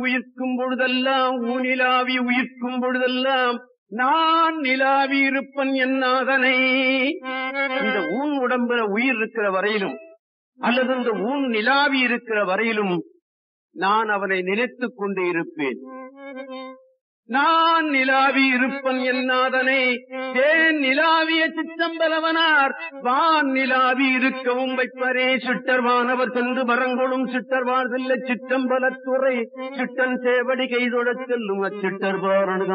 உயிர்க்கும் பொழுதெல்லாம் ஊனிலாவி உயிர்க்கும் பொழுதெல்லாம் நான் நிலாவி இருப்பன் என்னாதனை இந்த ஊன் உடம்புல உயிர் இருக்கிற வரையிலும் அல்லது இந்த ஊன் நிலாவி இருக்கிற வரையிலும் நான் அவனை நினைத்துக் கொண்டு இருப்பேன் நான் நிலாவி இருப்பன் என்னாதனை தேன் நிலாவிய சிற்றம்பலவனார் வான் நிலாவி இருக்கவும் வைப்பரே சிட்டர்வானவர் சென்று மரங்கொழும் சிட்டர்வார் செல்ல சிற்றம்பலத்துறை சிட்டன் சேவடி கைதொழச் செல்லும் அச்சிட்டர்வார்